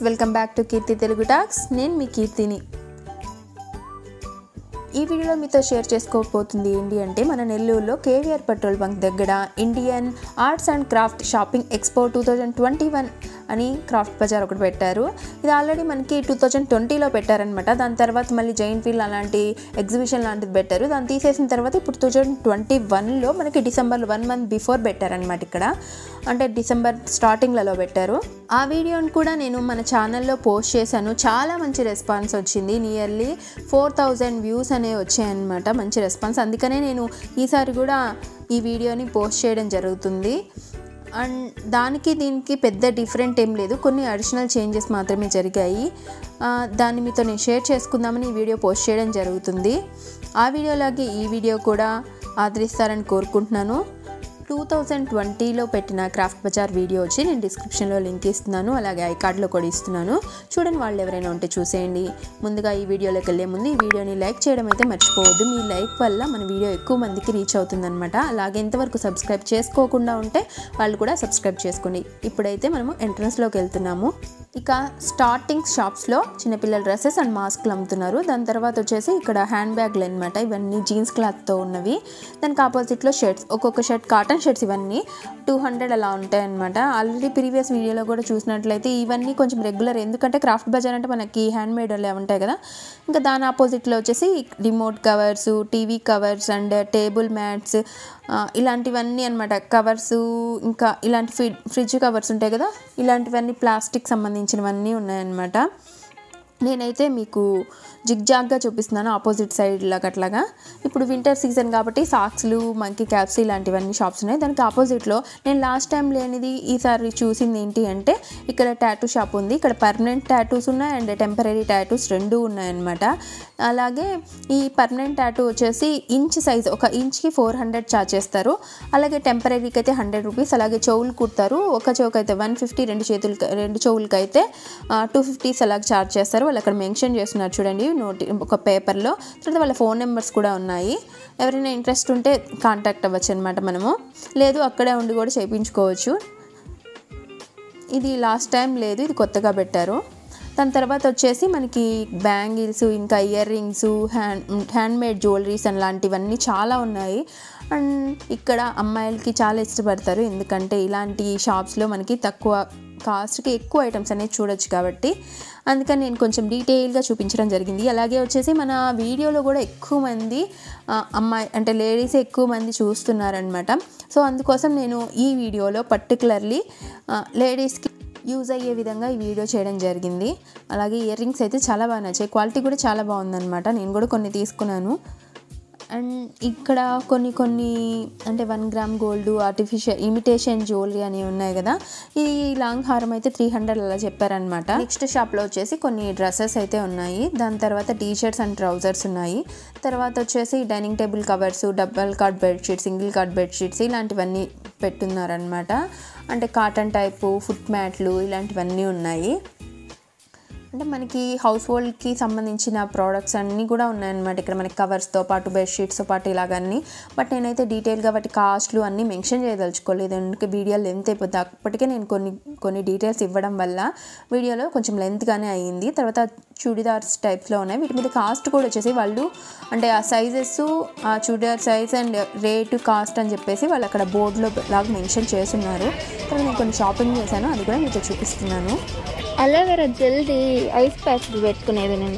Welcome back to Keerthi Telugu talks నేను మీ కీర్తిని ఈ వీడియోలో మీతో షేర్ చేసుకోకపోతుంది ఏంటి అంటే మన నెల్లూరులో కేవీఆర్ పెట్రోల్ బంక్ దగ్గర Indian arts and craft shopping expo two thousand twenty one అని క్రాఫ్ట్ బజార్ ఒకటి పెట్టారు ఇది ఆల్రెడీ మనకి టూ థౌజండ్ ట్వంటీలో పెట్టారనమాట దాని తర్వాత మళ్ళీ జైంట్ వీల్ అలాంటి ఎగ్జిబిషన్ లాంటిది పెట్టారు దాన్ని తీసేసిన తర్వాత ఇప్పుడు టూ థౌజండ్ ట్వంటీ వన్లో మనకి డిసెంబర్ వన్ మంత్ బిఫోర్ పెట్టారనమాట ఇక్కడ అంటే డిసెంబర్ స్టార్టింగ్లలో పెట్టారు ఆ వీడియోని కూడా నేను మన ఛానల్లో పోస్ట్ చేశాను చాలా మంచి రెస్పాన్స్ వచ్చింది నియర్లీ ఫోర్ థౌజండ్ వ్యూస్ అనేవి వచ్చాయన్నమాట మంచి రెస్పాన్స్ అందుకనే నేను ఈసారి కూడా ఈ వీడియోని పోస్ట్ చేయడం జరుగుతుంది అండ్ దానికి దీనికి పెద్ద డిఫరెంట్ ఏం లేదు కొన్ని అడిషనల్ చేంజెస్ మాత్రమే జరిగాయి ఆ, దాన్ని మీతో నేను షేర్ చేసుకుందామని ఈ వీడియో పోస్ట్ చేయడం జరుగుతుంది ఆ వీడియోలాగే ఈ వీడియో కూడా ఆదరిస్తారని కోరుకుంటున్నాను టూ థౌజండ్ ట్వంటీలో పెట్టిన క్రాఫ్ట్ బజార్ వీడియో వచ్చి నేను డిస్క్రిప్షన్లో లింక్ ఇస్తున్నాను అలాగే ఐ కార్డ్లో కూడా ఇస్తున్నాను చూడండి వాళ్ళు ఎవరైనా ఉంటే చూసేయండి ముందుగా ఈ వీడియోలోకి వెళ్ళే ముందు ఈ వీడియోని లైక్ చేయడం అయితే మర్చిపోవద్దు మీ లైక్ వల్ల మన వీడియో ఎక్కువ మందికి రీచ్ అవుతుందన్నమాట అలాగే ఎంతవరకు సబ్స్క్రైబ్ చేసుకోకుండా ఉంటే వాళ్ళు కూడా సబ్స్క్రైబ్ చేసుకోండి ఇప్పుడైతే మనము ఎంట్రన్స్లోకి వెళ్తున్నాము ఇక స్టార్టింగ్ షాప్స్లో చిన్నపిల్లల డ్రెస్సెస్ అండ్ మాస్క్లు అమ్ముతున్నారు దాని తర్వాత వచ్చేసి ఇక్కడ హ్యాండ్ బ్యాగ్లు అనమాట ఇవన్నీ జీన్స్ క్లాత్తో ఉన్నవి దానికి ఆపోజిట్లో షర్ట్స్ ఒక్కొక్క షర్ట్ కాటన్ షర్ట్స్ ఇవన్నీ టూ హండ్రెడ్ అలా ఉంటాయి అనమాట ఆల్రెడీ ప్రీవియస్ వీడియోలో కూడా చూసినట్లయితే ఇవన్నీ కొంచెం రెగ్యులర్ ఎందుకంటే క్రాఫ్ట్ బజార్ అంటే మనకి హ్యాండ్ మేడ్ అలా ఉంటాయి కదా ఇంకా దాని ఆపోజిట్లో వచ్చేసి remote covers TV covers and table mats ఇలాంటివన్నీ అనమాట కవర్స్ ఇంకా ఇలాంటి ఫ్రి ఫ్రిడ్జ్ కవర్స్ ఉంటాయి కదా ఇలాంటివన్నీ ప్లాస్టిక్ సంబంధించినవన్నీ ఉన్నాయన్నమాట నేనైతే మీకు జిగ్జాగ్గా చూపిస్తున్నాను ఆపోజిట్ సైడ్ లాగా అట్లాగా ఇప్పుడు వింటర్ సీజన్ కాబట్టి సాక్స్లు మంకీ క్యాప్స్ ఇలాంటివన్నీ షాప్స్ ఉన్నాయి దానికి ఆపోజిట్లో నేను లాస్ట్ టైం లేనిది ఈసారి చూసింది ఏంటి అంటే ఇక్కడ టాటూ షాప్ ఉంది ఇక్కడ పర్మనెంట్ టాటూస్ ఉన్నాయి అండ్ టెంపరీ టాటూస్ రెండు ఉన్నాయన్నమాట అలాగే ఈ పర్మనెంట్ టాటూ వచ్చేసి ఇంచ్ సైజ్ ఒక ఇంచ్కి ఫోర్ హండ్రెడ్ ఛార్జ్ చేస్తారు అలాగే టెంపరీకి అయితే హండ్రెడ్ రూపీస్ అలాగే చెవులు కుడతారు ఒక చెవుకి అయితే వన్ ఫిఫ్టీ రెండు చేతులకి రెండు చెవులకి అయితే టూ ఫిఫ్టీస్ అలాగ ఛార్జ్ చేస్తారు వాళ్ళు అక్కడ మెన్షన్ చేస్తున్నారు చూడండి నోటి ఒక పేపర్లో తర్వాత వాళ్ళ ఫోన్ నెంబర్స్ కూడా ఉన్నాయి ఎవరైనా ఇంట్రెస్ట్ ఉంటే కాంటాక్ట్ అవ్వచ్చు అనమాట మనము లేదు అక్కడే ఉండి కూడా చేయించుకోవచ్చు ఇది లాస్ట్ టైం లేదు ఇది కొత్తగా పెట్టారు దాని తర్వాత వచ్చేసి మనకి బ్యాంగిల్స్ ఇంకా earrings hand handmade jewelleries అని లాంటివన్నీ చాలా ఉన్నాయి అండ్ ఇక్కడ అమ్మాయిలకి చాలా ఇష్టపడతారు ఎందుకంటే ఇలాంటి షాప్స్లో మనకి తక్కువ కాస్ట్కి ఎక్కువ ఐటమ్స్ అనేది చూడొచ్చు కాబట్టి అందుకని నేను కొంచెం డీటెయిల్గా చూపించడం జరిగింది అలాగే వచ్చేసి మన వీడియోలో కూడా ఎక్కువ మంది ఆ, అమ్మాయి అంటే లేడీసే ఎక్కువ మంది చూస్తున్నారనమాట సో అందుకోసం నేను ఈ వీడియోలో పర్టికులర్లీ లేడీస్కి యూజ్ అయ్యే విధంగా ఈ వీడియో చేయడం జరిగింది అలాగే ఇయర్ రింగ్స్ అయితే చాలా బాగా నచ్చాయి క్వాలిటీ కూడా చాలా బాగుందన్నమాట నేను కూడా కొన్ని తీసుకున్నాను అండ్ ఇక్కడ కొన్ని కొన్ని అంటే one gram gold artificial imitation jewellery అని ఉన్నాయి కదా ఈ లాంగ్ హారం అయితే త్రీ హండ్రెడ్ అలా చెప్పారనమాట నెక్స్ట్ షాప్లో వచ్చేసి కొన్ని డ్రెస్సెస్ అయితే ఉన్నాయి దాని తర్వాత టీ షర్ట్స్ అండ్ ట్రౌజర్స్ ఉన్నాయి తర్వాత వచ్చేసి dining table covers double cot bedsheet single cot bedsheets ఇలాంటివన్నీ పెట్టున్నారనమాట అంటే కాటన్ టైపు ఫుట్ మ్యాట్లు ఇలాంటివన్నీ ఉన్నాయి అంటే మనకి హౌస్ హోల్డ్కి సంబంధించిన ప్రోడక్ట్స్ అన్నీ కూడా ఉన్నాయన్నమాట ఇక్కడ మనకి కవర్స్తో పాటు బెడ్షీట్స్తో పాటు ఇలాగన్నీ బట్ నేనైతే డీటెయిల్గా వాటి కాస్ట్లు అన్నీ మెన్షన్ చేయదలుచుకోలేదు ఎందుకంటే వీడియో లెంత్ అయిపోతుంది అప్పటికే నేను కొన్ని కొన్ని డీటెయిల్స్ ఇవ్వడం వల్ల వీడియోలో కొంచెం లెంత్గానే అయ్యింది తర్వాత చూడిదార్స్ టైప్స్లో ఉన్నాయి వీటి మీద కాస్ట్ కూడా వచ్చేసి వాళ్ళు అంటే ఆ సైజెస్ ఆ churidar size and rate cost అని చెప్పేసి వాళ్ళు అక్కడ బోర్డులో లాగా మెన్షన్ చేస్తున్నారు తర్వాత నేను కొన్ని షాపింగ్ చేశాను అది కూడా మీతో చూపిస్తున్నాను అలోవెరా జల్దీ ఐస్ ప్యాక్స్ పెట్టుకునేది నేను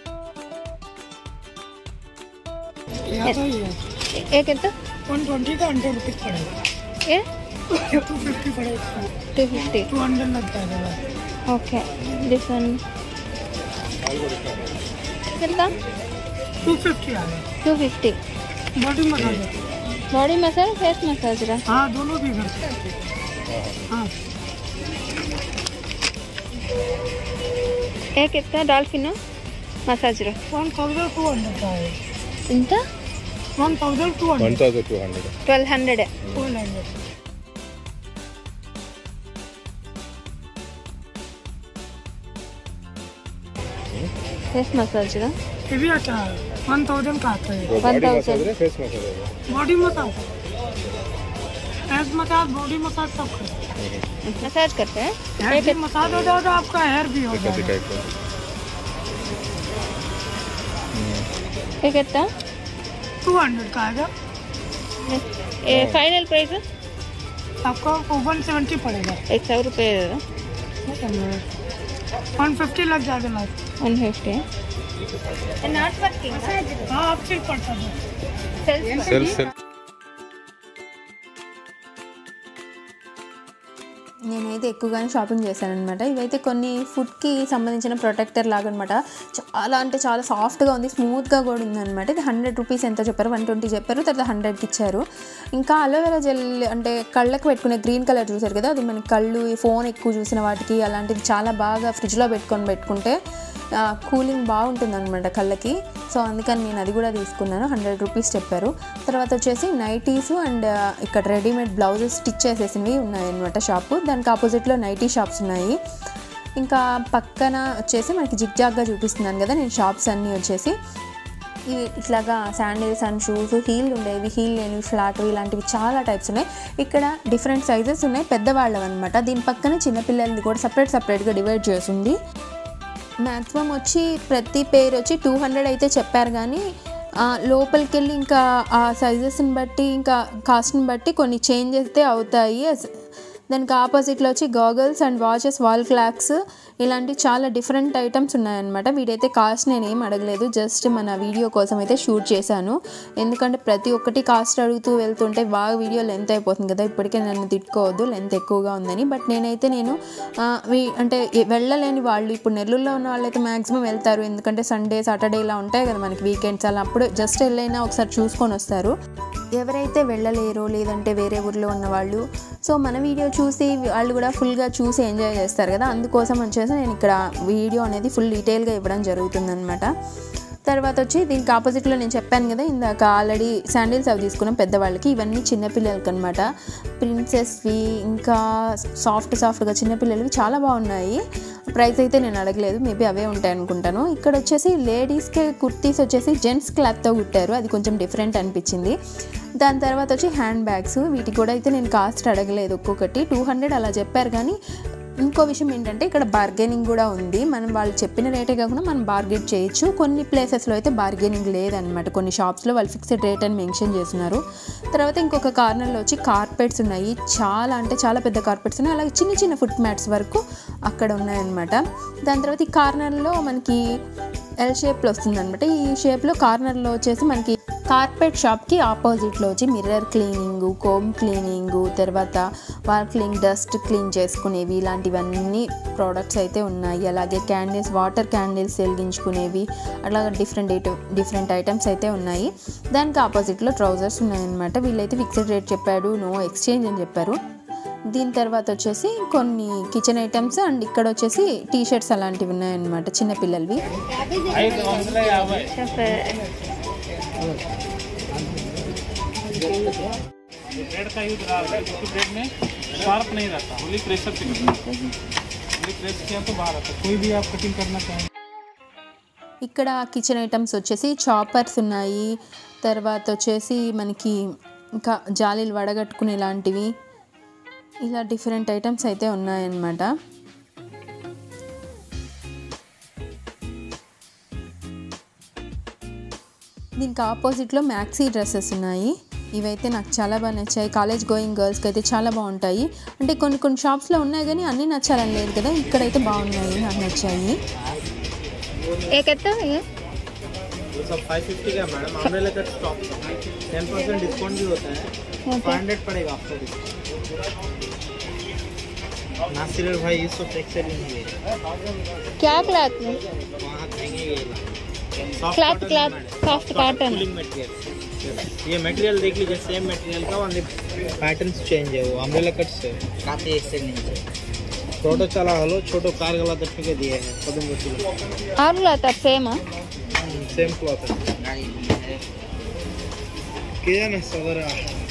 यहाँ तो ये एक ఎంత वन ट्वेंटी का हंड्रेड रुपीज़ पड़ेगा ఏ टू फिफ्टी पड़ेगा టూ ఫిఫ్టీ टू हंड्रेड लगता है दादा ఓకే దిస్ వన్ ఎంత टू फिफ्टी आ गया two fifty body massage body massage face massage రా हाँ दोनों भी करते हैं हाँ ఏక్ ఎంత డాల్ఫిన్ మసాజ్ రా वन थाउजेंड टू हंड्रेड का है ఎంత one thousand two hundred 1200 twelve hundred two hundred face massage రా ये भी अच्छा है वन थाउजेंड का आता है वो One बॉडी thousand. मसाज है फेस मसाज है body massage face massage body massage सब करते हैं मसाज करते हैं हेयर भी मसाज हो जाए तो आपका हेयर भी हो जाएगा ये कितना टू हंड्रेड का आएगा ये फाइनल प्राइस आपको वन सेवेंटी पड़ेगा एक सौ रुपये वन फिफ्टी लग जाएगा last one fifty not working हाँ आप सिर्फ पड़ता है సెల్ సెల్ నేనైతే ఎక్కువగానే షాపింగ్ చేశాను అనమాట ఇవైతే కొన్ని ఫుడ్కి సంబంధించిన ప్రొటెక్టర్ లాగా అనమాట చాలా అంటే చాలా సాఫ్ట్గా ఉంది స్మూత్గా కూడా ఉందన్నమాట ఇది హండ్రెడ్ రూపీస్ ఎంతో చెప్పారు వన్ ట్వంటీ చెప్పారు తర్వాత హండ్రెడ్కి ఇచ్చారు ఇంకా అలోవెరా జెల్ అంటే కళ్ళకి పెట్టుకునే గ్రీన్ కలర్ చూసారు కదా అది మన కళ్ళు ఈ ఫోన్ ఎక్కువ చూసిన వాటికి అలాంటివి చాలా బాగా ఫ్రిడ్జ్లో పెట్టుకొని పెట్టుకుంటే కూలింగ్ బాగుంటుంది అనమాట కళ్ళకి సో అందుకని నేను అది కూడా తీసుకున్నాను హండ్రెడ్ రూపీస్ చెప్పారు తర్వాత వచ్చేసి నైటీస్ అండ్ ఇక్కడ రెడీమేడ్ బ్లౌజెస్ స్టిచ్ చేసేసినవి ఉన్నాయన్నమాట షాపు దానికి ఆపోజిట్లో నైటీ షాప్స్ ఉన్నాయి ఇంకా పక్కన వచ్చేసి మనకి జిగ్జాగ్గా చూపిస్తున్నాను కదా నేను షాప్స్ అన్నీ వచ్చేసి ఇవి ఇట్లాగా శాండిల్స్ అండ్ షూస్ హీల్ ఉండేవి హీల్ లేనివి ఫ్లాట్ ఇలాంటివి చాలా టైప్స్ ఉన్నాయి ఇక్కడ డిఫరెంట్ సైజెస్ ఉన్నాయి పెద్దవాళ్ళవి అనమాట దీని పక్కన చిన్నపిల్లలది కూడా సపరేట్ సపరేట్గా డివైడ్ చేసింది మ్యాక్సిమం వచ్చి ప్రతి పేరు వచ్చి టూ హండ్రెడ్ అయితే చెప్పారు కానీ ఆ, లోపలికి వెళ్ళి ఇంకా ఆ సైజెస్ని బట్టి ఇంకా కాస్ట్ని బట్టి కొన్ని చేంజ్ అయితే అవుతాయి అస్- దానికి ఆపోజిట్లో వచ్చి goggles and watches wall clocks ఇలాంటి చాలా డిఫరెంట్ ఐటమ్స్ ఉన్నాయన్నమాట వీడైతే కాస్ట్ నేను ఏం అడగలేదు జస్ట్ మన వీడియో కోసం అయితే షూట్ చేశాను ఎందుకంటే ప్రతి ఒక్కటి కాస్ట్ అడుగుతూ వెళ్తుంటే బాగా వీడియో లెంత్ అయిపోతుంది కదా ఇప్పటికే నన్ను తిట్టుకోవద్దు లెంత్ ఎక్కువగా ఉందని బట్ నేనైతే నేను ఆ, వీ- అంటే ఎ- వెళ్ళలేని వాళ్ళు ఇప్పుడు నెల్లూరులో ఉన్న వాళ్ళైతే మ్యాక్సిమం వెళ్తారు ఎందుకంటే సండే సాటర్డే ఇలా ఉంటాయి కదా మనకి వీకెండ్స్ అలా అప్పుడు జస్ట్ వెళ్ళైనా ఒకసారి చూసుకొని వస్తారు ఎవరైతే వెళ్ళలేరో లేదంటే వేరే ఊర్లో ఉన్న వాళ్ళు సో మన వీడియో చూసి వాళ్ళు కూడా ఫుల్గా చూసి ఎంజాయ్ చేస్తారు కదా అందుకోసం వచ్చేసి నేను ఇక్కడ వీడియో అనేది ఫుల్ డీటెయిల్గా ఇవ్వడం జరుగుతుందన్నమాట తర్వాత వచ్చి దీనికి ఆపోజిట్లో నేను చెప్పాను కదా ఇందాక ఆల్రెడీ శాండిల్స్ అవి తీసుకున్నాం పెద్దవాళ్ళకి ఇవన్నీ చిన్నపిల్లలకి అనమాట ప్రిన్సెస్వి ఇంకా సాఫ్ట్ సాఫ్ట్గా చిన్నపిల్లలవి చాలా బాగున్నాయి ప్రైస్ అయితే నేను అడగలేదు మేబీ అవే ఉంటాయి అనుకుంటాను ఇక్కడ వచ్చేసి లేడీస్కి కుర్తీస్ వచ్చేసి జెంట్స్ క్లాత్తో కుట్టారు అది కొంచెం డిఫరెంట్ అనిపించింది దాని తర్వాత వచ్చి హ్యాండ్ బ్యాగ్స్ వీటికి కూడా అయితే నేను కాస్ట్ అడగలేదు ఒక్కొక్కటి టూ హండ్రెడ్ అలా చెప్పారు కానీ ఇంకో విషయం ఏంటంటే ఇక్కడ బార్గెనింగ్ కూడా ఉంది మనం వాళ్ళు చెప్పిన రేటే కాకుండా మనం బార్గెట్ చేయొచ్చు కొన్ని ప్లేసెస్లో అయితే బార్గెనింగ్ లేదనమాట కొన్ని షాప్స్లో వాళ్ళు ఫిక్స్డ్ రేట్ అని మెన్షన్ చేస్తున్నారు తర్వాత ఇంకొక కార్నర్లో వచ్చి కార్పెట్స్ ఉన్నాయి చాలా అంటే చాలా పెద్ద కార్పెట్స్ ఉన్నాయి అలాగే చిన్న చిన్న ఫుట్ మ్యాట్స్ వరకు అక్కడ ఉన్నాయన్నమాట దాని తర్వాత ఈ కార్నర్లో మనకి ఎల్ షేప్లో వస్తుంది అనమాట ఈ షేప్లో కార్నర్లో వచ్చేసి మనకి కార్పెట్ షాప్కి ఆపోజిట్లో వచ్చి మిర్రర్ క్లీనింగ్ కోమ్ క్లీనింగ్ తర్వాత వాల్ క్లీన్ డస్ట్ క్లీన్ చేసుకునేవి ఇలాంటివన్నీ ప్రోడక్ట్స్ అయితే ఉన్నాయి అలాగే క్యాండిల్స్ వాటర్ క్యాండిల్స్ వెలిగించుకునేవి అలాగే డిఫరెంట్ ఐటమ్ డిఫరెంట్ ఐటమ్స్ అయితే ఉన్నాయి దానికి ఆపోజిట్లో ట్రౌజర్స్ ఉన్నాయన్నమాట వీళ్ళైతే ఫిక్స్డ్ రేట్ చెప్పాడు నో ఎక్స్చేంజ్ అని చెప్పారు దీని తర్వాత వచ్చేసి కొన్ని కిచెన్ ఐటమ్స్ అండ్ ఇక్కడ వచ్చేసి టీ షర్ట్స్ అలాంటివి ఉన్నాయన్నమాట చిన్నపిల్లలవి ब्रेड का यूज रहा है क्योंकि ब्रेड में शार्प नहीं रहता ओनली प्रेशर से करना ओनली प्रेस किया तो बाहर आता कोई भी आप कटिंग करना चाहें ఇక్కడ కిచెన్ ఐటమ్స్ వచ్చేసి చాపర్స్ ఉన్నాయి తర్వాత వచ్చేసి మనకి ఇంకా జాలీలు వడగట్టుకునే లాంటివి ఇలా డిఫరెంట్ ఐటమ్స్ అయితే ఉన్నాయన్నమాట దీనికి ఆపోజిట్లో మ్యాక్సీ డ్రెస్సెస్ ఉన్నాయి ఇవైతే నాకు చాలా బాగా నచ్చాయి కాలేజ్ గోయింగ్ గర్ల్స్కి అయితే చాలా బాగుంటాయి అంటే కొన్ని కొన్ని షాప్స్లో ఉన్నాయి కానీ అన్నీ నచ్చాలని లేదు కదా ఇక్కడైతే బాగున్నాయి నాకు నచ్చాయి ये कितना है ये ये सब फाइव फिफ्टी का है मैडम अम्ब्रेला का स्टॉक टेन परसेंट डिस्काउंट भी होता है फाइव हंड्रेड पड़ेगा आपको नासिर भाई इस वक्त एक्सेल नहीं है क्या क्लॉथ में वहाँ कहेंगे ये Soft क्लॉथ cotton क्लॉथ है madam. Soft Soft cotton cooling material. ये मटेरियल देख लीजिए सेम मटेरियल का ओनली पैटर्न्स चेंज है वो अम्ब्रेला कट्स है काफी एक्सेल नहीं है छोटो चला हलो छोटो कार गला दर्शन के दिए हैं पदम और क्लॉथ अब सेम सेम क्लॉथ है किया ना सदरा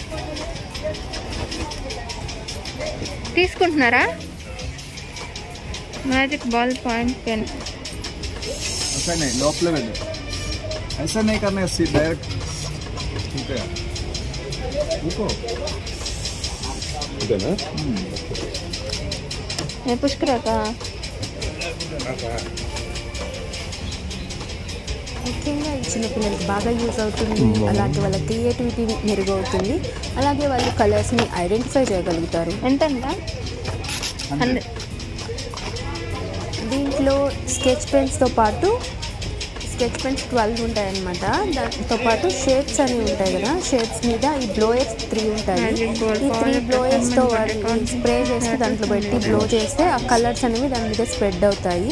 తీసుకుంటున్నారా మ్యాజిక్ బాల్ పాయింట్ పెన్ ऐसा नहीं लोपले में दे। ऐसा नहीं करना है डायरेक्ट ठीक है रुको ఇదేనా ఏ పుష్కరాక ముఖ్యంగా ఈ చిన్నపిల్లలకి బాగా యూజ్ అవుతుంది అలాగే వాళ్ళ క్రియేటివిటీ మెరుగవుతుంది అలాగే వాళ్ళు కలర్స్ని ఐడెంటిఫై చేయగలుగుతారు ఎంత అంట హండ్రెడ్ దీంట్లో స్కెచ్ పెన్స్తో పాటు స్కెచ్ పెన్స్ ట్వెల్వ్ ఉంటాయన్నమాట దాంతో పాటు షేప్స్ అని ఉంటాయి కదా షేప్స్ మీద ఈ బ్లోయర్స్ త్రీ ఉంటాయి ఈ త్రీ బ్లోయర్స్తో వాటిని స్ప్రే చేసి దాంట్లో పెట్టి బ్లో చేస్తే ఆ కలర్స్ అనేవి దాని మీద స్ప్రెడ్ అవుతాయి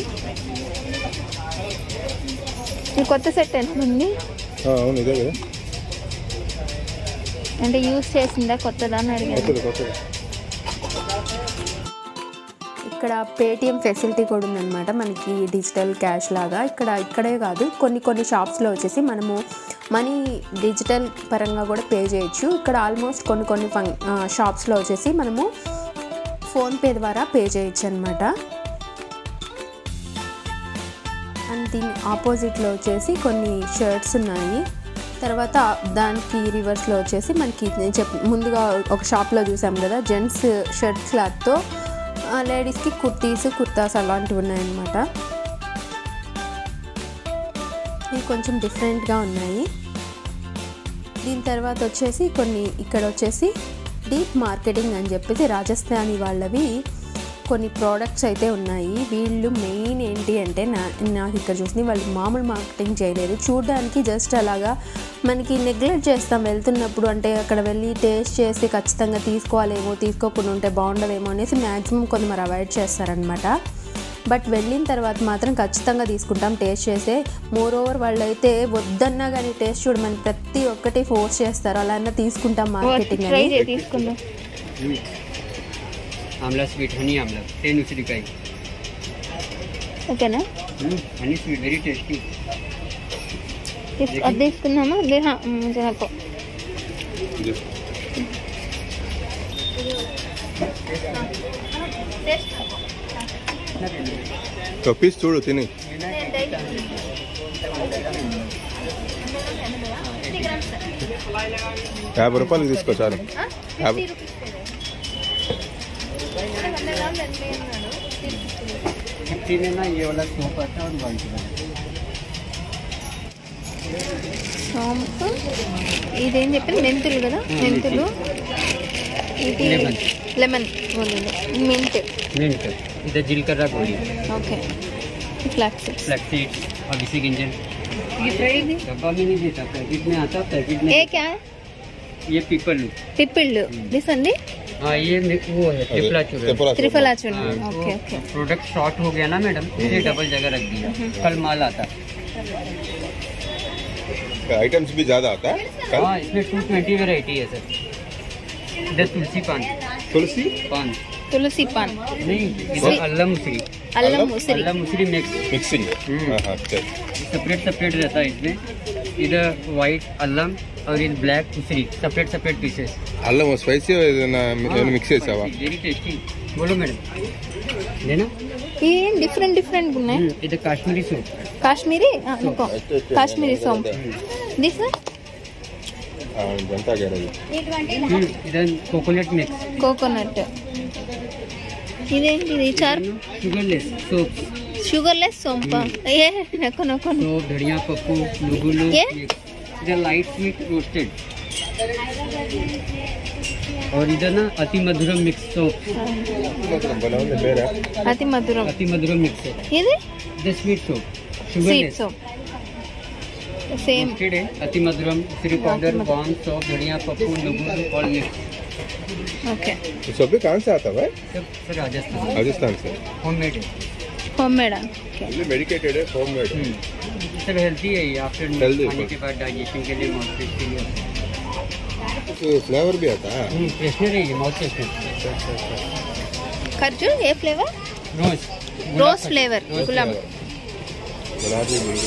ఈ కొత్త సెట్ ఎంత ఉంది ఆ, అవును ఇదే కదా అంటే యూజ్ చేసిందా కొత్తదా అని అడిగాను కొత్తది కొత్తది ఇక్కడ పేటిఎం ఫెసిలిటీ కూడా ఉందన్నమాట మనకి డిజిటల్ క్యాష్ లాగా ఇక్కడ ఇక్కడే కాదు కొన్ని కొన్ని షాప్స్లో వచ్చేసి మనము మనీ డిజిటల్ పరంగా కూడా పే చేయొచ్చు ఇక్కడ ఆల్మోస్ట్ కొన్ని కొన్ని ఫంక్ షాప్స్లో వచ్చేసి మనము ఫోన్పే ద్వారా పే చేయొచ్చు అనమాట అండ్ దీని ఆపోజిట్లో వచ్చేసి కొన్ని షర్ట్స్ ఉన్నాయి తర్వాత దానికి రివర్స్లో వచ్చేసి మనకి నేను చెప్ ముందుగా ఒక షాప్లో చూసాం కదా జెంట్స్ షర్ట్ క్లాత్తో లేడీస్కి కుర్తీస్ కుర్తాస్ అలాంటివి ఉన్నాయన్నమాట ఇవి కొంచెం డిఫరెంట్గా ఉన్నాయి దీని తర్వాత వచ్చేసి కొన్ని ఇక్కడ వచ్చేసి డీప్ మార్కెటింగ్ అని చెప్పేసి రాజస్థానీ వాళ్ళవి కొన్ని ప్రోడక్ట్స్ అయితే ఉన్నాయి వీళ్ళు మెయిన్ ఏంటి అంటే నా నాకు ఇక్కడ చూసి వాళ్ళు మామూలు మార్కెటింగ్ చేయలేదు చూడడానికి జస్ట్ అలాగా మనకి నెగ్లెక్ట్ చేస్తాం వెళ్తున్నప్పుడు అంటే అక్కడ వెళ్ళి టేస్ట్ చేసి ఖచ్చితంగా తీసుకోవాలేమో తీసుకోకుండా ఉంటే బాగుండదేమో అనేసి మ్యాక్సిమం కొంతమంది అవాయిడ్ చేస్తారనమాట బట్ వెళ్ళిన తర్వాత మాత్రం ఖచ్చితంగా తీసుకుంటాం టేస్ట్ చేసే మోర్ ఓవర్ వాళ్ళు అయితే వద్దన్నా కానీ టేస్ట్ చూడమని ప్రతి ఒక్కటి ఫోర్స్ చేస్తారు అలా అన్నా తీసుకుంటాం మార్కెటింగ్ ట్రై అని చేయి తీసుకుందాం amla sweet honey amla ten उसी का ఓకేనా हनी स्वीट वेरी टेस्टी తీసు- అది తీసుకుందామా అదే హా, మంచిగా నాకు ఇది ఒక పీస్ చూడు తిని యాభై రూపాయలకి తీసుకో చాలు యాభై फिफ्टी में ना ये वाला सोप आता है और वन की సోంపు ఇదేం చెప్పి మెంతులు కదా మెంతులు ఇది Lemon. లెమన్ మింట్ मिनट इधर जीलकर्रा गोली ఓకే ఫ్లాక్స్ फ्लैक्स सीड्स और इसी गिंजर डब्बा में नहीं देता पैकेट में आता पैकेट में ఏ క్యా ये पीपल పిప్పిళ్ళు దిస్ అండి हाँ ये मे- वो है त्रिफला चूर्ण త్రిపుర త్రిఫలా చూడండి हाँ, ఓకే तो ఓకే प्रोडक्ट शॉर्ट हो गया ना मैडम इसलिए डबल जगह रख दिया कल माल आता आइटम्स भी ज्यादा आता है कल हाँ इसमें टू ट्वेंटी वेराइटी है सर इधर तुलसी पान तुलसी पान తులసి పాన్ नहीं इधर अल्लम उसरी అల్లం ఉసిరి अल्लम उसरी मिक्स मिक्सिंग हम्म। हाँ हाँ चल सेपरेट सेपरेट रहता है इसमें इधर वाइट अल्लम और इधर ब्लैक उसरी सेपरेट सेपरेट पीसेस అల్లం స్పైసీ ఏదైనా ఏమైనా మిక్స్ చేసావా वेरी टेस्टी बोलो मैडम लेना ఏం డిఫరెంట్ డిఫరెంట్ ఉన్నాయి हम्म, इधर काश्मीरी सूप కాశ్మీరీ ఆ, అనుకో కాశ్మీరీ సోంప్ దిస్ జనతా గ్యారేజ్ हम्म, इधर कोकोनट मिक्स కోకోనట్ ఇదేంటి ఇది చార్ शुगरलेस सोप షుగర్ లెస్ సోంప ఏ నొక్కు నొక్కు सोप धनिया पप्पू नुगुलू ये? mix। इधर लाइट स्वीट रोस्टेड और इधर ना अति मधुरम मिक्स सोप భలే ఉంది పేరా అతి మధురం अति मधुरम मिक्स है ఇది इधर स्वीट सोप స్వీట్ शुगरलेस సోప్ సేమ్ रोस्टेड है अति मधुरम उसिरी पाउडर कॉर्न सॉप धनिया पप्पू नुगुलू ऑल मिक्स ఓకే ये सब भी कहाँ से आता है भाई सब सर राजस्थान राजस्थान से होम मेड है హోమ్ మేడా ये मेडिकेटेड है होम मेड हम्म। सर हेल्थी है ये आफ्टर Healthy, खाने good. के बाद डाइजेशन के लिए माउथ फ्रेश के लिए फ्लेवर भी आता है फ्रेशनर है ये माउथ फ्रेशनर ఖర్జూర్ ఏ ఫ్లేవర్ रोज రోజ్ ఫ్లేవర్ గులాబ్ गुलाबी बिल्कुल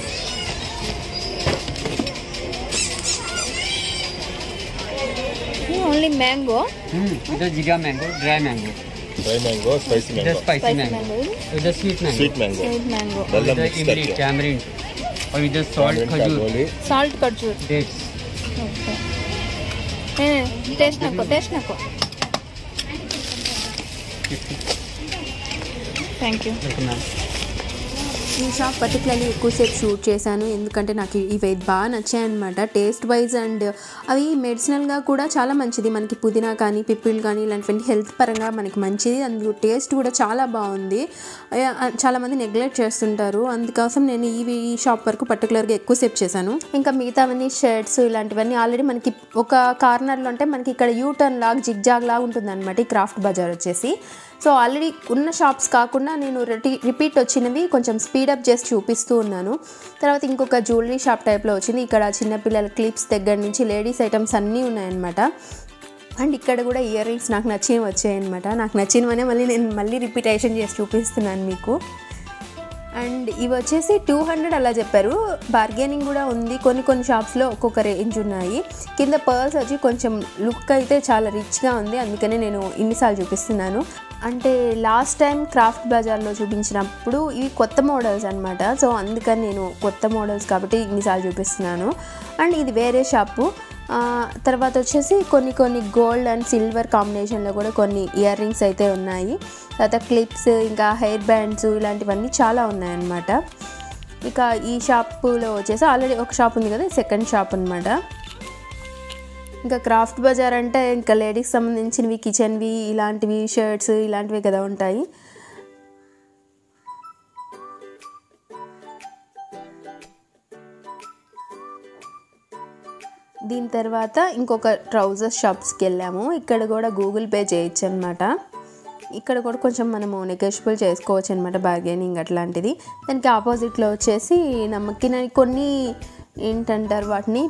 ఓన్లీ మ్యాంగో हम्म, इधर जिगा mango dry mango dry mango spicy इधर mango spicy spicy mango mango इधर sweet mango sweet mango sweet mango बेल्लम इधर मिक्स इमली करके टैमरिन और इधर सॉल्ट Tamarind का खजूर गोली సాల్ట్ ఖర్జూర్ डेट्स ఓకే టేస్ట్ నాకు టేస్ట్ నాకు థ్యాంక్ యూ ఓకే మ్యామ్ ఈ షాప్ పర్టికులర్లీ ఎక్కువసేపు షూట్ చేశాను ఎందుకంటే నాకు ఇవి బాగా నచ్చాయన్నమాట టేస్ట్ వైజ్ అండ్ అవి మెడిసినల్గా కూడా చాలా మంచిది మనకి పుదీనా కానీ పిప్పిల్ కానీ ఇలాంటివన్నీ హెల్త్ పరంగా మనకి మంచిది అందులో టేస్ట్ కూడా చాలా బాగుంది అయ్య- ఆ, చాలామంది నెగ్లెక్ట్ చేస్తుంటారు అందుకోసం నేను ఇవి ఈ షాప్ వరకు పర్టికులర్గా ఎక్కువసేపు చేశాను ఇంకా మిగతావన్నీ షర్ట్స్ ఇలాంటివన్నీ ఆల్రెడీ మనకి ఒక కార్నర్లో అంటే మనకి ఇక్కడ యూటర్న్ లాగా జిగ్ జాగ్ లాగా ఉంటుంది అనమాట ఈ క్రాఫ్ట్ బజార్ వచ్చేసి సో ఆల్రెడీ ఉన్న షాప్స్ కాకుండా నేను రిటీ రిపీట్ వచ్చినవి కొంచెం స్పీడప్ చేసి చూపిస్తూ ఉన్నాను తర్వాత ఇంకొక జ్యువెలరీ షాప్ టైప్లో వచ్చింది ఇక్కడ చిన్నపిల్లల క్లిప్స్ దగ్గర నుంచి లేడీస్ ఐటమ్స్ అన్నీ ఉన్నాయన్నమాట అండ్ ఇక్కడ కూడా ఇయర్ రింగ్స్ నాకు నచ్చినవి వచ్చాయన్నమాట నాకు నచ్చినవనే మళ్ళీ నేను మళ్ళీ రిపీటేషన్ చేసి చూపిస్తున్నాను మీకు అండ్ ఇవి వచ్చేసి టూ హండ్రెడ్ అలా చెప్పారు బార్గెనింగ్ కూడా ఉంది కొన్ని కొన్ని షాప్స్లో ఒక్కొక్క రేంజ్ ఉన్నాయి కింద పర్ల్స్ వచ్చి కొంచెం లుక్ అయితే చాలా రిచ్గా ఉంది అందుకనే నేను ఇన్నిసార్లు చూపిస్తున్నాను అంటే లాస్ట్ టైం క్రాఫ్ట్ బజార్లో చూపించినప్పుడు ఇవి కొత్త మోడల్స్ అనమాట సో అందుకని నేను కొత్త మోడల్స్ కాబట్టి ఇన్నిసార్లు చూపిస్తున్నాను అండ్ ఇది వేరే షాపు ఆ, తర్వాత వచ్చేసి కొన్ని కొన్ని గోల్డ్ అండ్ సిల్వర్ కాంబినేషన్లో కూడా కొన్ని ఇయర్ రింగ్స్ అయితే ఉన్నాయి తర్వాత క్లిప్స్ ఇంకా హెయిర్ బ్యాండ్స్ ఇలాంటివన్నీ చాలా ఉన్నాయన్నమాట ఇక ఈ షాపులో వచ్చేసి ఆల్రెడీ ఒక షాప్ ఉంది కదా సెకండ్ షాప్ అనమాట ఇంకా క్రాఫ్ట్ బజార్ అంటే ఇంకా లేడీస్ సంబంధించినవి కిచెన్వి ఇలాంటివి షర్ట్స్ ఇలాంటివి కదా ఉంటాయి దీని తర్వాత ఇంకొక ట్రౌజర్స్ షాప్స్కి వెళ్ళాము ఇక్కడ కూడా గూగుల్ పే చేయొచ్చు అనమాట ఇక్కడ కూడా కొంచెం మనము నెగోషియబుల్ చేసుకోవచ్చు అనమాట బార్గెనింగ్ అట్లాంటిది దానికి ఆపోజిట్లో వచ్చేసి నమ్మకిన కొన్ని ఏంటంటారు వాటిని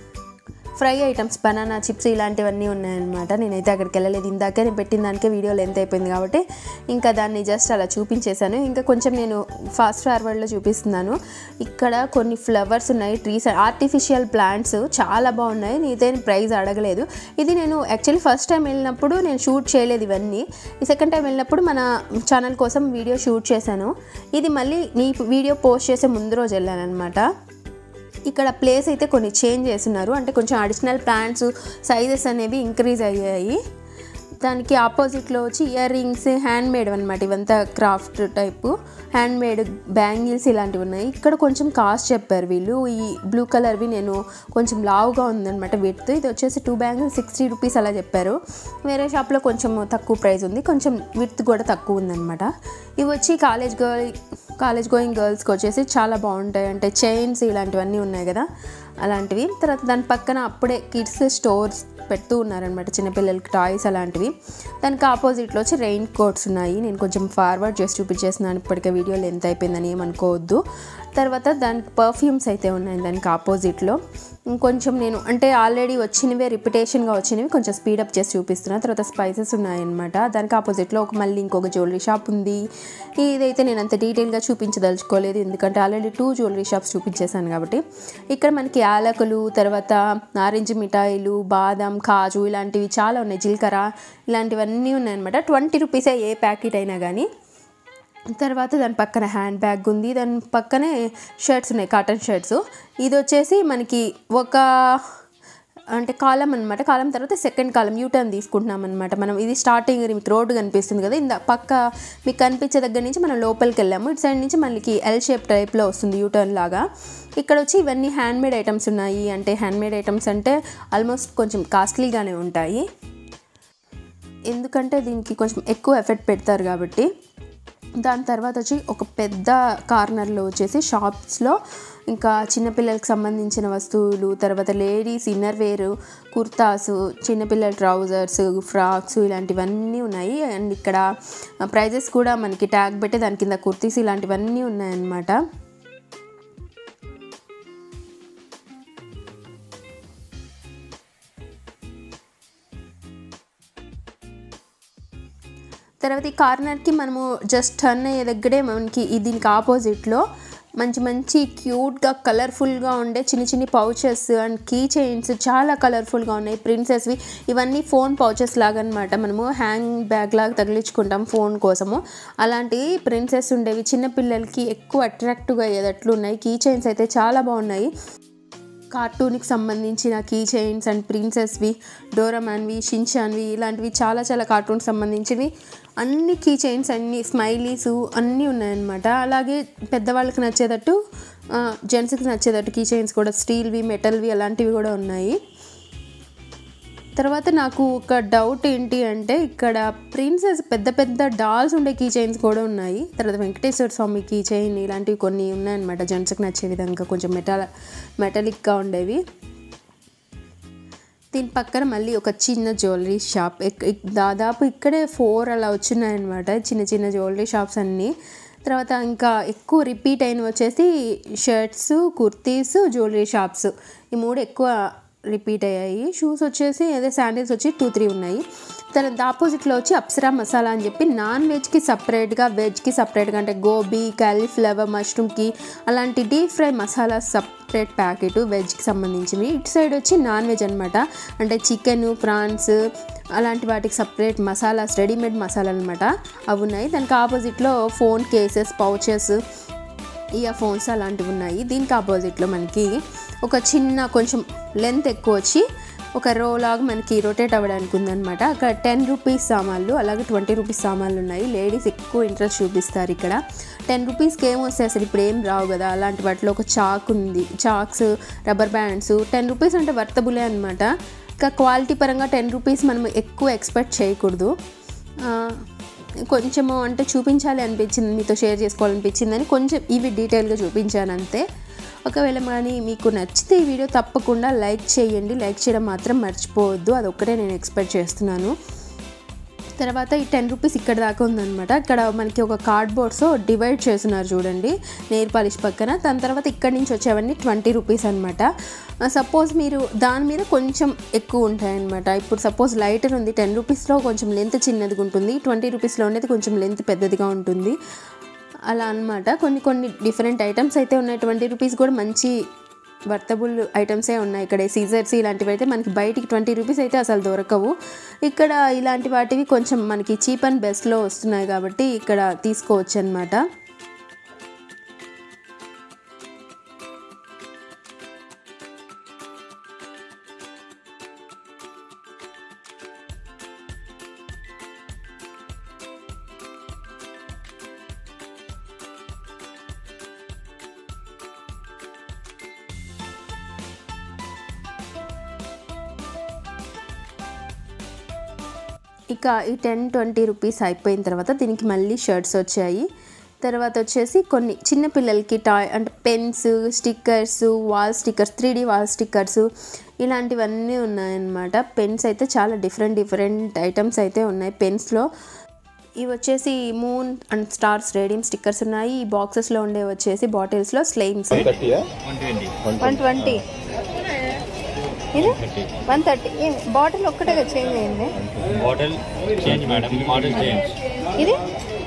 ఫ్రై ఐటమ్స్ బనానా చిప్స్ ఇలాంటివన్నీ ఉన్నాయన్నమాట నేనైతే అక్కడికి వెళ్ళలేదు ఇందాకే నేను పెట్టిన దానికే వీడియో లెంత్ అయిపోయింది కాబట్టి ఇంకా దాన్ని జస్ట్ అలా చూపించేశాను ఇంకా కొంచెం నేను ఫాస్ట్ ఫార్వర్డ్లో చూపిస్తున్నాను ఇక్కడ కొన్ని ఫ్లవర్స్ ఉన్నాయి ట్రీస్ ఆర్టిఫిషియల్ ప్లాంట్స్ చాలా బాగున్నాయి నేనైతే ప్రైస్ అడగలేదు ఇది నేను యాక్చువల్లీ ఫస్ట్ టైం వెళ్ళినప్పుడు నేను షూట్ చేయలేదు ఇవన్నీ ఈ సెకండ్ టైం వెళ్ళినప్పుడు మన ఛానల్ కోసం వీడియో షూట్ చేశాను ఇది మళ్ళీ నీ వీడియో పోస్ట్ చేసే ముందు రోజు వెళ్ళాను అనమాట ఇక్కడ ప్లేస్ అయితే కొన్ని చేంజ్ చేస్తున్నారు అంటే కొంచెం అడిషనల్ ప్లాంట్స్ సైజెస్ అనేవి ఇంక్రీజ్ అయ్యాయి దానికి ఆపోజిట్లో వచ్చి ఇయర్ రింగ్స్ హ్యాండ్ మేడ్ అనమాట ఇవంతా craft type hand made bangles ఇలాంటివి ఉన్నాయి ఇక్కడ కొంచెం కాస్ట్ చెప్పారు వీళ్ళు ఈ బ్లూ కలర్వి నేను కొంచెం లావుగా ఉందన్నమాట విత్ ఇది వచ్చేసి టూ బ్యాంగిల్స్ సిక్స్టీ రూపీస్ అలా చెప్పారు వేరే షాప్లో కొంచెం తక్కువ ప్రైస్ ఉంది కొంచెం విత్ కూడా తక్కువ ఉందన్నమాట ఇవి వచ్చి కాలేజ్ గర్ల్ కాలేజ్ గోయింగ్ గర్ల్స్కి వచ్చేసి చాలా బాగుంటాయి అంటే చైన్స్ ఇలాంటివన్నీ ఉన్నాయి కదా అలాంటివి తర్వాత దాని పక్కన అప్పుడే కిడ్స్ స్టోర్స్ పెడుతూ ఉన్నారనమాట చిన్నపిల్లలకి టాయ్స్ అలాంటివి దానికి ఆపోజిట్లో వచ్చి రెయిన్ కోట్స్ ఉన్నాయి నేను కొంచెం ఫార్వర్డ్ చేసి చూపించేస్తున్నాను ఇప్పటికే వీడియో లెంత్ అయిపోయిందని ఏమనుకోవద్దు తర్వాత దానికి పర్ఫ్యూమ్స్ అయితే ఉన్నాయి దానికి ఆపోజిట్లో ఇంకొంచెం నేను అంటే ఆల్రెడీ వచ్చినవే రిపిటేషన్గా వచ్చినవి కొంచెం స్పీడప్ చేసి చూపిస్తున్నాను తర్వాత స్పైసెస్ ఉన్నాయన్నమాట దానికి ఆపోజిట్లో ఒక మళ్ళీ ఇంకొక జ్యువెలరీ షాప్ ఉంది ఇదైతే నేను అంత డీటెయిల్గా చూపించదలుచుకోలేదు ఎందుకంటే ఆల్రెడీ టూ జ్యువెలరీ షాప్స్ చూపించేశాను కాబట్టి ఇక్కడ మనకి యాలకులు తర్వాత నారింజ మిఠాయిలు బాదం కాజు ఇలాంటివి చాలా ఉన్నాయి జీలకర్ర ఇలాంటివన్నీ ఉన్నాయన్నమాట ట్వంటీ రూపీసే ఏ ప్యాకెట్ అయినా కానీ తర్వాత దాని పక్కన హ్యాండ్ బ్యాగ్ ఉంది దాని పక్కనే షర్ట్స్ ఉన్నాయి కాటన్ షర్ట్స్ ఇది వచ్చేసి మనకి ఒక అంటే కాలం అనమాట కాలం తర్వాత సెకండ్ కాలం యూటర్న్ తీసుకుంటున్నాం అనమాట మనం ఇది స్టార్టింగ్ మీకు రోడ్డు కనిపిస్తుంది కదా ఇందా పక్క మీకు కనిపించే దగ్గర నుంచి మనం లోపలికి వెళ్ళాము ఇటు సైడ్ నుంచి మనకి ఎల్ షేప్ టైప్లో వస్తుంది యూటర్న్ లాగా ఇక్కడ వచ్చి ఇవన్నీ హ్యాండ్మేడ్ ఐటమ్స్ ఉన్నాయి అంటే హ్యాండ్మేడ్ ఐటమ్స్ అంటే ఆల్మోస్ట్ కొంచెం కాస్ట్లీగానే ఉంటాయి ఎందుకంటే దీనికి కొంచెం ఎక్కువ ఎఫెక్ట్ పెడతారు కాబట్టి దాని తర్వాత వచ్చి ఒక పెద్ద కార్నర్లో వచ్చేసి షాప్స్లో ఇంకా చిన్నపిల్లలకి సంబంధించిన వస్తువులు తర్వాత లేడీస్ ఇన్నర్ వేర్ కుర్తాసు చిన్నపిల్లల ట్రౌజర్స్ ఫ్రాక్స్ ఇలాంటివన్నీ ఉన్నాయి అండ్ ఇక్కడ ప్రైజెస్ కూడా మనకి ట్యాగ్ పెట్టి దాని కింద కుర్తీస్ ఇలాంటివన్నీ ఉన్నాయన్నమాట తర్వాత ఈ కార్నర్కి మనము జస్ట్ టర్న్ అయ్యే దగ్గరే మనకి ఈ దీనికి ఆపోజిట్లో మంచి మంచి క్యూట్గా కలర్ఫుల్గా ఉండే చిన్న చిన్ని పౌచెస్ అండ్ కీ చైన్స్ చాలా కలర్ఫుల్గా ఉన్నాయి ప్రిన్సెస్వి ఇవన్నీ ఫోన్ పౌచెస్ లాగా అనమాట మనము హ్యాంగ్ బ్యాగ్ లాగా తగిలించుకుంటాం ఫోన్ కోసము అలాంటి ప్రిన్సెస్ ఉండేవి చిన్న పిల్లలకి ఎక్కువ అట్రాక్టివ్గా అయ్యేటట్లు ఉన్నాయి కీ చైన్స్ అయితే చాలా బాగున్నాయి కార్టూన్కి సంబంధించిన కీ చైన్స్ అండ్ ప్రిన్సెస్వి డోరమాన్వి షిన్చాన్వి ఇలాంటివి చాలా చాలా కార్టూన్కి సంబంధించినవి అన్ని కీ చైన్స్ అన్ని స్మైలీస్ అన్నీ ఉన్నాయన్నమాట అలాగే పెద్దవాళ్ళకి నచ్చేటట్టు జెంట్స్కి నచ్చేటట్టు కీ చైన్స్ కూడా స్టీల్వి మెటల్వి అలాంటివి కూడా ఉన్నాయి తర్వాత నాకు ఒక డౌట్ ఏంటి అంటే ఇక్కడ ప్రిన్సెస్ పెద్ద పెద్ద డాల్స్ ఉండే కీ చైన్స్ కూడా ఉన్నాయి తర్వాత వెంకటేశ్వర స్వామి కీ చైన్ ఇలాంటివి కొన్ని ఉన్నాయన్నమాట జెంట్స్కి నచ్చే విధంగా కొంచెం మెటల్ మెటలిక్గా ఉండేవి దీని పక్కన మళ్ళీ ఒక చిన్న జ్యువెలరీ షాప్ ఎక్- ఎక్- దాదాపు ఇక్కడే ఫోర్ అలా వచ్చినాయన్నమాట చిన్న చిన్న జ్యువెలరీ షాప్స్ అన్నీ తర్వాత ఇంకా ఎక్కువ రిపీట్ అయినవి వచ్చేసి షర్ట్స్ కుర్తీస్ జ్యువెలరీ షాప్స్ ఈ మూడు ఎక్కువ రిపీట్ అయ్యాయి షూస్ వచ్చేసి అదే శాండిల్స్ వచ్చి టూ త్రీ ఉన్నాయి తర్వాత ఆపోజిట్లో వచ్చి అప్సరా మసాలా అని చెప్పి నాన్ వెజ్కి సపరేట్గా వెజ్కి సపరేట్గా అంటే గోబీ కాలీఫ్లవర్ మష్రూమ్కి అలాంటి deep fry masala separate packet వెజ్కి సంబంధించినవి ఇటు సైడ్ వచ్చి నాన్ వెజ్ అనమాట అంటే చికెన్ ప్రాన్స్ అలాంటి వాటికి సపరేట్ మసాలాస్ రెడీమేడ్ మసాలా అనమాట అవి ఉన్నాయి దానికి ఆపోజిట్లో phone cases pouches earphones అలాంటివి ఉన్నాయి దీనికి ఆపోజిట్లో మనకి ఒక చిన్న కొంచెం లెంత్ ఎక్కువ వచ్చి ఒక రో లాగా మనకి రొటేట్ అవ్వడానికి ఉందన్నమాట అక్కడ టెన్ రూపీస్ సామాన్లు అలాగే ట్వంటీ రూపీస్ సామాన్లు ఉన్నాయి లేడీస్ ఎక్కువ ఇంట్రెస్ట్ చూపిస్తారు ఇక్కడ టెన్ రూపీస్కి ఏం వస్తాయి అసలు ఇప్పుడు ఏం రావు కదా అలాంటి వాటిలో ఒక చాక్ ఉంది chalks rubber bands ten rupees అంటే వర్తబులే అనమాట ఇంకా క్వాలిటీ పరంగా టెన్ రూపీస్ మనం ఎక్కువ ఎక్స్పెక్ట్ చేయకూడదు ఆ, కొంచెము అంటే చూపించాలి అనిపించింది మీతో షేర్ చేసుకోవాలనిపించిందని కొంచెం ఇవి డీటెయిల్గా చూపించాను అంతే ఒకవేళ కానీ మీకు నచ్చితే ఈ వీడియో తప్పకుండా లైక్ చేయండి లైక్ చేయడం మాత్రం మర్చిపోవద్దు అదొక్కటే నేను ఎక్స్పెక్ట్ చేస్తున్నాను తర్వాత ఈ టెన్ రూపీస్ ఇక్కడ దాకా ఉందన్నమాట ఇక్కడ మనకి ఒక కార్డ్బోర్డ్స్ డివైడ్ చేస్తున్నారు చూడండి నెయిల్ పాలిష్ పక్కన దాని తర్వాత ఇక్కడి నుంచి వచ్చేవన్నీ ట్వంటీ రూపీస్ అనమాట సపోజ్ మీరు దాని మీద కొంచెం ఎక్కువ ఉంటాయన్నమాట ఇప్పుడు సపోజ్ లైటర్ ఉంది టెన్ రూపీస్లో కొంచెం లెంత్ చిన్నదిగా ఉంటుంది ట్వంటీ రూపీస్లో ఉండేది కొంచెం లెంత్ పెద్దదిగా ఉంటుంది అలా అన్నమాట కొన్ని కొన్ని డిఫరెంట్ ఐటమ్స్ అయితే ఉన్నాయి ట్వంటీ రూపీస్ కూడా మంచి వర్తబుల్ ఐటమ్సే ఉన్నాయి ఇక్కడ సీజర్స్ ఇలాంటివి అయితే మనకి బయటికి ట్వంటీ రూపీస్ అయితే అసలు దొరకవు ఇక్కడ ఇలాంటి వాటివి కొంచెం మనకి చీప్ అండ్ బెస్ట్లో వస్తున్నాయి కాబట్టి ఇక్కడ తీసుకోవచ్చు అనమాట ఇక ఈ టెన్ ట్వంటీ రూపీస్ అయిపోయిన తర్వాత దీనికి మళ్ళీ షర్ట్స్ వచ్చాయి తర్వాత వచ్చేసి కొన్ని చిన్న పిల్లలకి టాయ్ అంటే pens stickers wall stickers three D wall stickers ఇలాంటివన్నీ ఉన్నాయన్నమాట పెన్స్ అయితే చాలా డిఫరెంట్ డిఫరెంట్ ఐటమ్స్ అయితే ఉన్నాయి పెన్స్లో ఇవి వచ్చేసి moon and stars radium stickers ఉన్నాయి ఈ బాక్సెస్లో ఉండే వచ్చేసి బాటిల్స్లో స్లైమ్స్ వన్ ట్వంటీ ఇది వన్ థర్టీ బాటిల్ ఒక్కటే చేంజ్ అయింది bottle change madam model change ఇది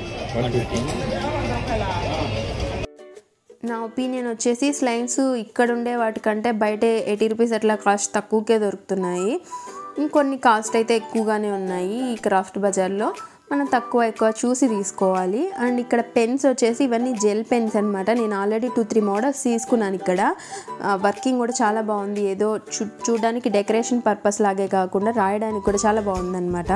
నా ఒపీనియన్ వచ్చేసి స్లైమ్స్ ఇక్కడ ఉండే వాటికంటే బయట ఎయిటీ రూపీస్ అట్లా కాస్ట్ తక్కువకే దొరుకుతున్నాయి ఇంకొన్ని కాస్ట్ అయితే ఎక్కువగానే ఉన్నాయి ఈ క్రాఫ్ట్ బజార్లో మనం తక్కువ ఎక్కువ చూసి తీసుకోవాలి అండ్ ఇక్కడ పెన్స్ వచ్చేసి ఇవన్నీ జెల్ పెన్స్ అనమాట నేను ఆల్రెడీ టూ త్రీ మోడల్స్ తీసుకున్నాను ఇక్కడ వర్కింగ్ కూడా చాలా బాగుంది ఏదో చూ చూడడానికి డెకరేషన్ పర్పస్ లాగే కాకుండా రాయడానికి కూడా చాలా బాగుందన్నమాట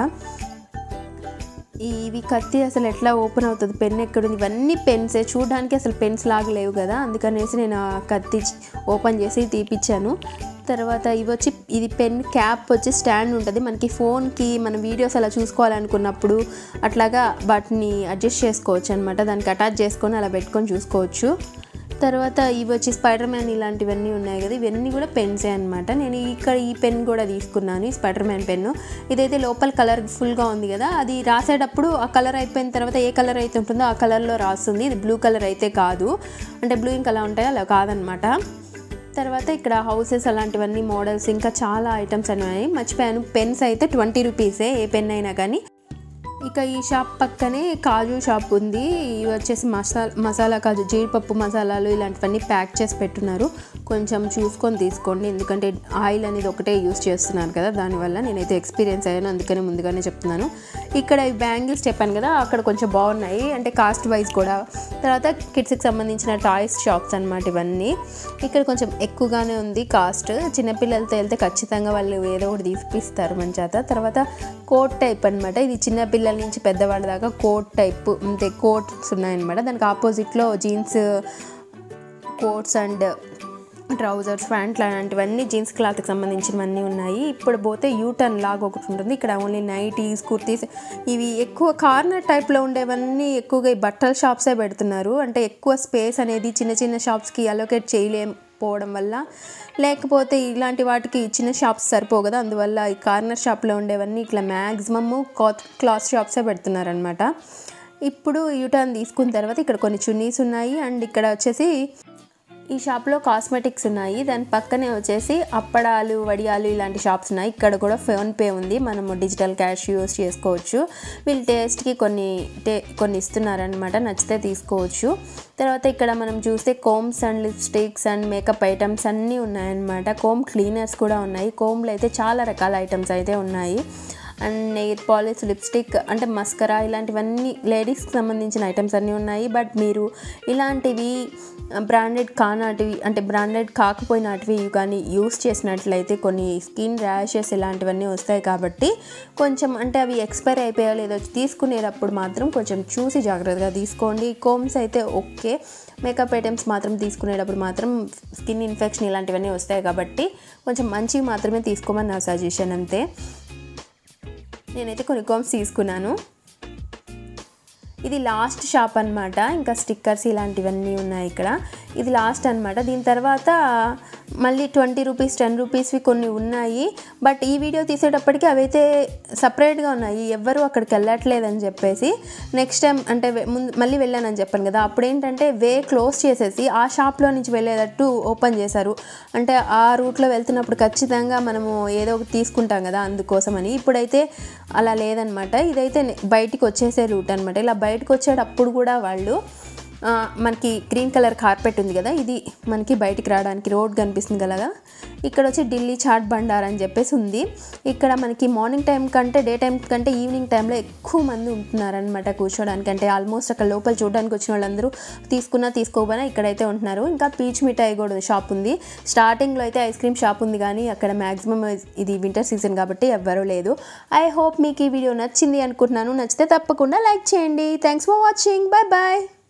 ఇవి కత్తి అసలు ఎట్లా ఓపెన్ అవుతుంది పెన్ ఎక్కడుంది ఇవన్నీ పెన్సే చూడడానికి అసలు పెన్స్ లాగా లేవు కదా అందుకనేసి నేను ఆ కత్తి ఓపెన్ చేసి తీపిచ్చాను తర్వాత ఇవి వచ్చి ఇది పెన్ క్యాప్ వచ్చి స్టాండ్ ఉంటుంది మనకి ఫోన్కి మన వీడియోస్ అలా చూసుకోవాలనుకున్నప్పుడు అట్లాగా వాటిని అడ్జస్ట్ చేసుకోవచ్చు అనమాట దానికి అటాచ్ చేసుకొని అలా పెట్టుకొని చూసుకోవచ్చు తర్వాత ఇవి వచ్చి స్పైడర్ మ్యాన్ ఇలాంటివన్నీ ఉన్నాయి కదా ఇవన్నీ కూడా పెన్సే అనమాట నేను ఇక్కడ ఈ పెన్ కూడా తీసుకున్నాను ఈ స్పైడర్ మ్యాన్ పెన్ను ఇదైతే లోపల కలర్ఫుల్గా ఉంది కదా అది రాసేటప్పుడు ఆ కలర్ అయిపోయిన తర్వాత ఏ కలర్ అయితే ఉంటుందో ఆ కలర్లో రాస్తుంది ఇది బ్లూ కలర్ అయితే కాదు అంటే బ్లూ ఇంకా అలా ఉంటాయో అలా కాదనమాట తర్వాత ఇక్కడ హౌసెస్ అలాంటివన్నీ మోడల్స్ ఇంకా చాలా ఐటమ్స్ ఉన్నాయి మర్చిపోయాను పెన్స్ అయితే ట్వంటీ రూపీసే ఏ పెన్ అయినా కానీ ఇక ఈ షాప్ పక్కనే కాజు షాప్ ఉంది ఇవి వచ్చేసి మసాలా మసాలా కాజు జీడిపప్పు మసాలాలు ఇలాంటివన్నీ ప్యాక్ చేసి పెట్టున్నారు కొంచెం చూసుకొని తీసుకోండి ఎందుకంటే ఆయిల్ అనేది ఒకటే యూస్ చేస్తున్నాను కదా దానివల్ల నేనైతే ఎక్స్పీరియన్స్ అయ్యాను అందుకనే ముందుగానే చెప్తున్నాను ఇక్కడ ఈ బ్యాంగిల్స్ చెప్పాను కదా అక్కడ కొంచెం బాగున్నాయి అంటే కాస్ట్ వైజ్ కూడా తర్వాత కిడ్స్కి సంబంధించిన టాయ్స్ షాప్స్ అనమాట ఇవన్నీ ఇక్కడ కొంచెం ఎక్కువగానే ఉంది కాస్ట్ చిన్నపిల్లలతో వెళ్తే ఖచ్చితంగా వాళ్ళు ఏదో ఒకటి తీపిస్తారు మన చేత తర్వాత కోట్ టైప్ అనమాట ఇది చిన్న పిల్లల నుంచి పెద్దవాళ్ళ దాకా కోట్ టైప్ అంటే కోట్స్ ఉన్నాయన్నమాట దానికి ఆపోజిట్లో jeans coats and trousers pant అలాంటివన్నీ జీన్స్ క్లాత్కి సంబంధించినవన్నీ ఉన్నాయి ఇప్పుడు పోతే యూటర్న్ లాగా ఒకటి ఉంటుంది ఇక్కడ ఓన్లీ నైటీస్ కుర్తీస్ ఇవి ఎక్కువ కార్నర్ టైప్లో ఉండేవన్నీ ఎక్కువగా ఈ బట్టల షాప్సే పెడుతున్నారు అంటే ఎక్కువ స్పేస్ అనేది చిన్న చిన్న షాప్స్కి అలొకేట్ చేయలేకపోవడం వల్ల లేకపోతే ఇలాంటి వాటికి చిన్న షాప్స్ సరిపోవు కదా అందువల్ల ఈ కార్నర్ షాప్లో ఉండేవన్నీ ఇట్లా మ్యాక్సిమమ్ క్లాత్ క్లాత్ షాప్సే పెడుతున్నారనమాట ఇప్పుడు యూటర్న్ తీసుకున్న తర్వాత ఇక్కడ కొన్ని చున్నీస్ ఉన్నాయి అండ్ ఇక్కడ వచ్చేసి ఈ షాప్లో కాస్మెటిక్స్ ఉన్నాయి దాని పక్కనే వచ్చేసి అప్పడాలు వడియాలు ఇలాంటి షాప్స్ ఉన్నాయి ఇక్కడ కూడా ఫోన్పే ఉంది మనము డిజిటల్ క్యాష్ యూస్ చేసుకోవచ్చు వీళ్ళు టేస్ట్కి కొన్ని టే కొన్ని ఇస్తున్నారనమాట నచ్చితే తీసుకోవచ్చు తర్వాత ఇక్కడ మనం చూస్తే combs and lipsticks and makeup items అన్నీ ఉన్నాయన్నమాట కోమ్ క్లీనర్స్ కూడా ఉన్నాయి కోమ్లో అయితే చాలా రకాల ఐటమ్స్ అయితే ఉన్నాయి అండ్ నెయిల్ పాలిష్ లిప్స్టిక్ అంటే మస్కరా ఇలాంటివన్నీ లేడీస్కి సంబంధించిన ఐటమ్స్ అన్నీ ఉన్నాయి బట్ మీరు ఇలాంటివి బ్రాండెడ్ కానాటివి అంటే బ్రాండెడ్ కాకపోయినటివి కానీ యూస్ చేసినట్లయితే కొన్ని స్కిన్ ర్యాషెస్ ఇలాంటివన్నీ వస్తాయి కాబట్టి కొంచెం అంటే అవి ఎక్స్పైర్ అయిపోయా లేదో తీసుకునేటప్పుడు మాత్రం కొంచెం చూసి జాగ్రత్తగా తీసుకోండి కోమ్స్ అయితే ఓకే మేకప్ ఐటమ్స్ మాత్రం తీసుకునేటప్పుడు మాత్రం స్కిన్ ఇన్ఫెక్షన్ ఇలాంటివన్నీ వస్తాయి కాబట్టి కొంచెం మంచివి మాత్రమే తీసుకోమని నా సజెషన్ అంతే నేనైతే కొన్ని కోమ్స్ తీసుకున్నాను ఇది లాస్ట్ షాప్ అనమాట ఇంకా స్టిక్కర్స్ ఇలాంటివన్నీ ఉన్నాయి ఇక్కడ ఇది లాస్ట్ అనమాట దీని తర్వాత మళ్ళీ ట్వంటీ రూపీస్ టెన్ రూపీస్వి కొన్ని ఉన్నాయి బట్ ఈ వీడియో తీసేటప్పటికి అవైతే సపరేట్గా ఉన్నాయి ఎవ్వరు అక్కడికి వెళ్ళట్లేదని చెప్పేసి నెక్స్ట్ టైం అంటే వె- ముందు మళ్ళీ వెళ్ళానని చెప్పాను కదా అప్పుడు ఏంటంటే వే క్లోజ్ చేసేసి ఆ షాప్లో నుంచి వెళ్ళేటట్టు ఓపెన్ చేశారు అంటే ఆ రూట్లో వెళ్తున్నప్పుడు ఖచ్చితంగా మనము ఏదో ఒకటి తీసుకుంటాం కదా అందుకోసమని ఇప్పుడైతే అలా లేదనమాట ఇదైతే నే- బయటికి వచ్చేసే రూట్ అనమాట ఇలా బయటకు వచ్చేటప్పుడు కూడా వాళ్ళు ఆ, మనకి గ్రీన్ కలర్ కార్పెట్ ఉంది కదా ఇది మనకి బయటికి రావడానికి రోడ్ కనిపిస్తుంది కదా ఇక్కడ వచ్చి ఢిల్లీ చాట్ బండార్ అని చెప్పేసి ఉంది ఇక్కడ మనకి మార్నింగ్ టైం కంటే డే టైం కంటే ఈవినింగ్ టైంలో ఎక్కువ మంది ఉంటున్నారనమాట కూర్చోడానికి అంటే ఆల్మోస్ట్ అక్కడ లోపల చూడడానికి వచ్చిన వాళ్ళందరూ తీసుకున్నా తీసుకోకపోయినా ఇక్కడైతే ఉంటున్నారు ఇంకా పీచ్ మిఠాయి కూడా షాప్ ఉంది స్టార్టింగ్లో అయితే ఐస్ క్రీమ్ షాప్ ఉంది కానీ అక్కడ మ్యాక్సిమం ఇది వింటర్ సీజన్ కాబట్టి ఎవ్వరూ లేదు ఐ హోప్ మీకు ఈ వీడియో నచ్చింది అనుకుంటున్నాను నచ్చితే తప్పకుండా లైక్ చేయండి thanks for watching bye bye